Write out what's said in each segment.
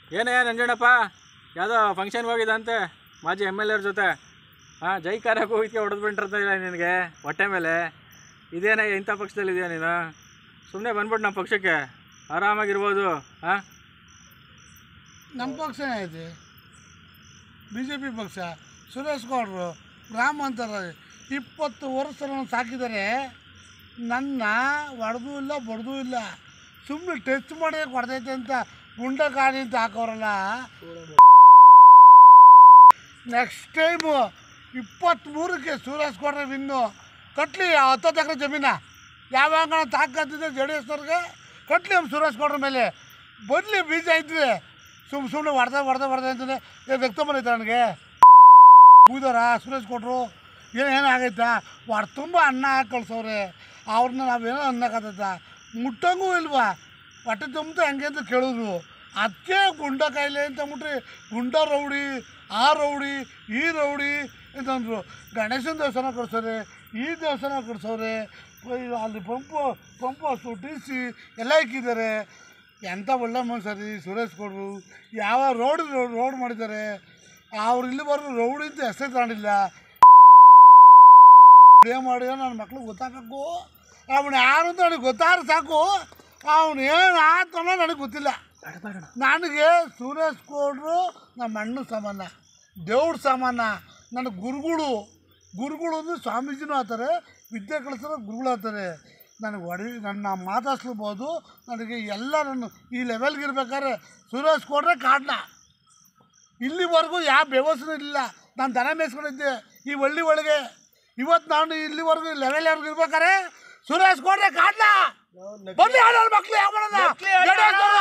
ಏನೇ ನಂಜಣ್ಣಪ್ಪ ಯಾವುದೋ ಫಂಕ್ಷನ್ಗೆ ಹೋಗಿದಂತೆ ಮಾಜಿ ಎಮ್ ಎಲ್ ಎರ್ ಜೊತೆ ಹಾಂ ಜೈಕಾರಕ್ಕೆ ಹೋಗಿದ್ಕೆ ಹೊಡೆದು ಬಿಟ್ಟಿರ್ತಿಲ್ಲ ನಿನಗೆ ಹೊಟ್ಟೆ ಮೇಲೆ ಇದೇನೇ ಇಂಥ ಪಕ್ಷದಲ್ಲಿದೆಯಾ ನೀನು ಸುಮ್ಮನೆ ಬಂದ್ಬಿಟ್ಟು ನಮ್ಮ ಪಕ್ಷಕ್ಕೆ ಆರಾಮಾಗಿರ್ಬೋದು ಹಾಂ ನಮ್ಮ ಪಕ್ಷನೇ ಐತಿ ಬಿ ಜೆ ಪಿ ಪಕ್ಷ ಸುರೇಶ್ ಗೌಡರು ರಾಮ್ ಅಂತಾರೆ ಇಪ್ಪತ್ತು ವರ್ಷ ನನ್ನ ಸಾಕಿದ್ದಾರೆ ನನ್ನ ಹೊಡೆದೂ ಇಲ್ಲ ಬಡ್ದೂ ಇಲ್ಲ ಸುಮ್ಮನೆ ಟೆಸ್ಟ್ ಮಾಡಿ ಹೊಡೆದೈತೆ ಅಂತ ಗುಂಡ ಕಾಣಿ ಅಂತ ಹಾಕೋರಲ್ಲ ನೆಕ್ಸ್ಟ್ ಟೈಮು ಇಪ್ಪತ್ತ್ಮೂರಕ್ಕೆ ಸುರೇಶ್ ಗೌಡ್ರೆ ವಿನ್ನು ಕಟ್ಲಿ ಹತ್ತತ್ತು ಎಕರೆ ಜಮೀನ ಯಾವ ಅಂಗಣ ತಾಕತ್ತಿದೆ ಜೆ ಡಿ ಎಸ್ನವ್ರಿಗೆ ಕಟ್ಲಿ ನಮ್ಮ ಸುರೇಶ್ ಗೌಡ್ರ ಮೇಲೆ ಬರಲಿ ಬೀಜ ಇದ್ವಿ ಸುಮ್ ಸುಮ್ಮನೆ ಹೊಡೆದ ಹೊಡೆದ ಹೊಡೆದ ಅಂತಂದರೆ ಏನು ರಕ್ತ ಬಂದೈತೆ ನನಗೆ ಕೂದಾರ ಸುರೇಶ್ ಕೊಟ್ಟರು ಏನು ಏನೋ ಆಗೈತಾ ಹೊಡೆ ತುಂಬ ಅನ್ನ ಹಾಕಿ ಕಳ್ಸವ್ರೆ ಅವ್ರನ್ನ ನಾವೇನೋ ಅನ್ನಕತ್ತ ಮುಟ್ಟಂಗೂ ಇಲ್ವಾ ಹೊಟ್ಟೆ ತುಂಬ ಹೆಂಗೆ ಅಂತ ಕೇಳಿದ್ರು ಅದಕ್ಕೆ ಗುಂಡ ಕಾಯಿಲೆ ಅಂತ ಅಂದ್ಬಿಟ್ರಿ ಗುಂಡ ರೌಡಿ ಆ ರೌಡಿ ಈ ರೌಡಿ ಅಂತಂದರು ಗಣೇಶನ ದೇವಸ್ಥಾನ ಕೊಡ್ಸೋರೆ ಈ ದೇವಸ್ಥಾನ ಕೊಡ್ಸವ್ರೆ ಅಲ್ಲಿ ಪಂಪು ಪಂಪು ಹಸು ಟಿ ಸಿ ಎಲ್ಲ ಇಕ್ಕಿದ್ದಾರೆ ಎಂಥ ಒಳ್ಳೆ ಮನುಷ್ಯರಿ ಸುರೇಶ್ ಗೌಡ್ರು ಯಾವ ರೋಡ್ ರೋಡ್ ಮಾಡಿದ್ದಾರೆ ಅವ್ರು ಇಲ್ಲಿ ಬರೋ ರೌಡಿ ಅಂತ ಹೆಸರು ತಗೊಂಡಿಲ್ಲ ಏನು ಮಾಡಿದ ನನ್ನ ಮಕ್ಳಿಗೆ ಗೊತ್ತಾಗಬೇಕು ಅವನು ಯಾರು ಅಂತ ನನಗೆ ಗೊತ್ತಾದ್ರೆ ಸಾಕು ಅವನು ಏನು ಆತ ಅನ್ನೋದು ನನಗೆ ಗೊತ್ತಿಲ್ಲ ನನಗೆ ಸುರೇಶ್ ಗೌಡ್ರು ನಮ್ಮ ಅಣ್ಣ ಸಮಾನ ದೇವ್ರ ಸಮಾನ ನನ್ನ ಗುರುಗಳು ಗುರುಗಳು ಅಂದರೆ ಸ್ವಾಮೀಜಿನೂ ಆತಾರೆ ವಿದ್ಯೆ ಕಳಿಸೋ ಗುರುಗಳು ಆಗ್ತಾರೆ ನನಗೆ ಹೊಡಿ ನನ್ನ ಮಾತಾಡ್ಸ್ಲಬೋದು ನನಗೆ ಎಲ್ಲ ನನ್ನ ಈ ಲೆವೆಲ್ಗೆ ಇರ್ಬೇಕಾದ್ರೆ ಸುರೇಶ್ ಗೌಡ್ರೆ ಕಾರಣ ಇಲ್ಲಿವರೆಗೂ ಯಾವ ವ್ಯವಸ್ಥೆ ಇಲ್ಲ ನಾನು ದನ ಮೇಯಿಸ್ಕೊಂಡಿದ್ದೆ ಈ ಹಳ್ಳಿ ಒಳಗೆ ಇವತ್ತು ನಾನು ಇಲ್ಲಿವರೆಗೂ ಲೆವೆಲ್ ಯಾರು ಇರ್ಬೇಕಾರೆ ಸುರೇಶ್ ಗೌಡ್ರೆ ಕಾರಣ ಬನ್ನಿ ಆಡೋರು ಮಕ್ಳು ಯಾವ ಮಾಡೋಣ? ಜಡೆಯವರು.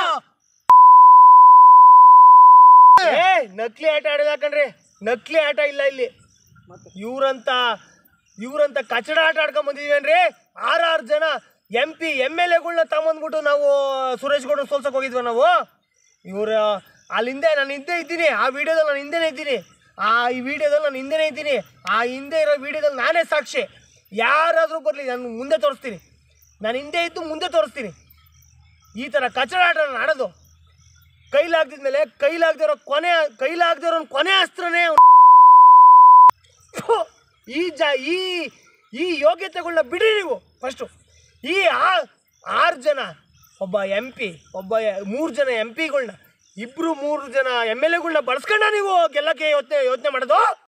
ಏ ನಕಲಿ ಆಟ ಆಡಿಲ್ಲ ಕಣ್ರಿ ನಕಲಿ ಆಟ ಇಲ್ಲ ಇಲ್ಲಿ ಇವ್ರಂತ ಇವ್ರಂತ ಕಚಡ ಆಟ ಆಡ್ಕೊಂಡ್ ಬಂದಿದೀವೇನ್ರಿ ಆರಾರು ಜನ ಎಂ ಪಿ ಎಮ್ ಎಲ್ ಎಗಳನ್ನ ತಗೊಂಬಂದ್ಬಿಟ್ಟು ನಾವು ಸುರೇಶ್ ಗೌಡ ಸೋಲ್ಸಕ್ ಹೋಗಿದ್ವಿ ನಾವು ಇವ್ರ ಅಲ್ಲಿ ಹಿಂದೆ ನಾನು ಹಿಂದೆ ಇದ್ದೀನಿ ಆ ವಿಡಿಯೋದಲ್ಲಿ ನಾನು ಹಿಂದೆನೇ ಇದ್ದೀನಿ ಆ ಈ ವಿಡಿಯೋದಲ್ಲಿ ನಾನು ಹಿಂದೆನೇ ಇದ್ದೀನಿ ಆ ಹಿಂದೆ ಇರೋ ವಿಡಿಯೋದಲ್ಲಿ ನಾನೇ ಸಾಕ್ಷಿ ಯಾರಾದರೂ ಬರಲಿ ನಾನು ಮುಂದೆ ತೋರಿಸ್ತೀನಿ ನಾನು ಹಿಂದೆ ಇದ್ದು ಮುಂದೆ ತೋರಿಸ್ತೀನಿ ಈ ಥರ ಕಚಡ ಆಟ ನಾನು ಆಡೋದು ಕೈಲಾಗ್ದಿದ್ಮೇಲೆ ಕೈಲಾಗ್ದಿರೋ ಕೊನೆ ಕೈಲಾಗ್ದಿರೋ ಕೊನೆ ಅಸ್ತ್ರನೇ ಅವ್ನು. ಫು, ಈ ಜ ಈ ಈ ಯೋಗ್ಯತೆಗಳನ್ನ ಬಿಡಿ ನೀವು ಫಸ್ಟು ಈ ಆ- ಆರು ಜನ ಒಬ್ಬ ಎಂ ಪಿ ಒಬ್ಬ ಮೂರು ಜನ ಎಂ ಪಿಗಳ್ನ ಇಬ್ರು ಮೂರು ಜನ ಎಮ್ ಎಲ್ ಎಗಳ್ನ ಬಳಸ್ಕೊಂಡ ನೀವು ಗೆಲ್ಲಕ್ಕೆ ಯೋಚನೆ ಯೋಚನೆ ಮಾಡೋದು